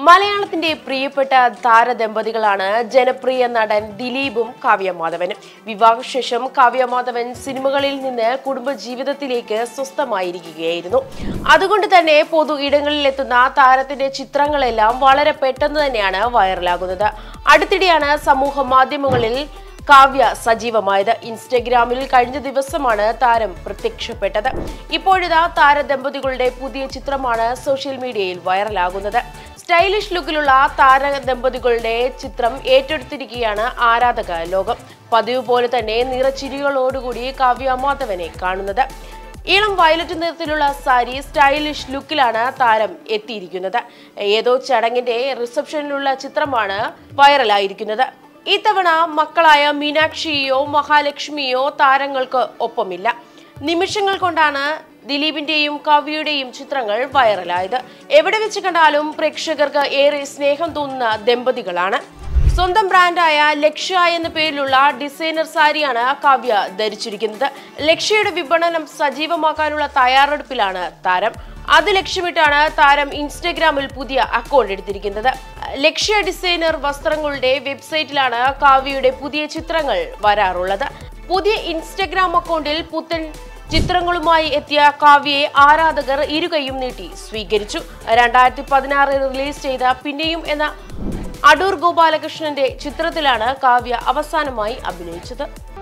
മലയാളത്തിന്റെ പ്രിയപ്പെട്ട താരദമ്പതികളാണ് ജനപ്രിയ നടൻ ദിലീപും കാവ്യമാധവനും വിവാഹശേഷം കാവ്യമാധവൻ സിനിമകളിൽ നിന്ന് കുടുംബജീവിതത്തിലേക്ക് സ്വസ്ഥമായിരിക്കുകയായിരുന്നു അതുകൊണ്ട് തന്നെ പൊതു ഇടങ്ങളിലെത്തുന്ന താരത്തിന്റെ ചിത്രങ്ങളെല്ലാം വളരെ പെട്ടെന്ന് തന്നെയാണ് വൈറലാകുന്നത് അടുത്തിടെയാണ് സമൂഹ മാധ്യമങ്ങളിൽ കാവ്യ സജീവമായത് ഇൻസ്റ്റഗ്രാമിൽ കഴിഞ്ഞ ദിവസമാണ് താരം പ്രത്യക്ഷപ്പെട്ടത് ഇപ്പോഴിതാ താരദമ്പതികളുടെ പുതിയ ചിത്രമാണ് സോഷ്യൽ മീഡിയയിൽ വൈറലാകുന്നത് സ്റ്റൈലിഷ് ലുക്കിലുള്ള താരദമ്പതികളുടെ ചിത്രം ഏറ്റെടുത്തിരിക്കുകയാണ് ആരാധക ലോകം പതിവ് പോലെ തന്നെ നിറച്ചിരികളോടുകൂടി കാവ്യ മാധവനെ കാണുന്നത് ഇളം വയലറ്റ് നിറത്തിലുള്ള സാരി സ്റ്റൈലിഷ് ലുക്കിലാണ് താരം എത്തിയിരിക്കുന്നത് ഏതോ ചടങ്ങിന്റെ റിസപ്ഷനിലുള്ള ചിത്രമാണ് വൈറലായിരിക്കുന്നത് ഇത്തവണ മക്കളായ മീനാക്ഷിയോ മഹാലക്ഷ്മിയോ താരങ്ങൾക്ക് ഒപ്പമില്ല നിമിഷങ്ങൾ കൊണ്ടാണ് ദിലീപിന്റെയും കവിയുടെയും ചിത്രങ്ങൾ വൈറലായത് എവിടെ വെച്ച് കണ്ടാലും പ്രേക്ഷകർക്ക് ഏറെ സ്നേഹം തോന്നുന്ന ദമ്പതികളാണ് സ്വന്തം ബ്രാൻഡായ ലക്ഷ്യ എന്ന പേരിലുള്ള ഡിസൈനർ സാരിയാണ് കാവ്യ ധരിച്ചിരിക്കുന്നത് ലക്ഷ്യയുടെ വിപണനം സജീവമാക്കാനുള്ള തയ്യാറെടുപ്പിലാണ് താരം അത് ലക്ഷ്യമിട്ടാണ് താരം ഇൻസ്റ്റഗ്രാമിൽ പുതിയ അക്കൗണ്ട് എടുത്തിരിക്കുന്നത് ലക്ഷ്യ ഡിസൈനർ വസ്ത്രങ്ങളുടെ വെബ്സൈറ്റിലാണ് കാവ്യയുടെ പുതിയ ചിത്രങ്ങൾ വരാറുള്ളത് പുതിയ ഇൻസ്റ്റഗ്രാം അക്കൗണ്ടിൽ പുത്തൻ ചിത്രങ്ങളുമായി എത്തിയ കാവ്യയെ ആരാധകർ ഇരുകൈയും നീട്ടി സ്വീകരിച്ചു രണ്ടായിരത്തി പതിനാറിൽ റിലീസ് ചെയ്ത പിന്നെയും എന്ന അടൂർ ഗോപാലകൃഷ്ണന്റെ ചിത്രത്തിലാണ് കാവ്യ അവസാനമായി അഭിനയിച്ചത്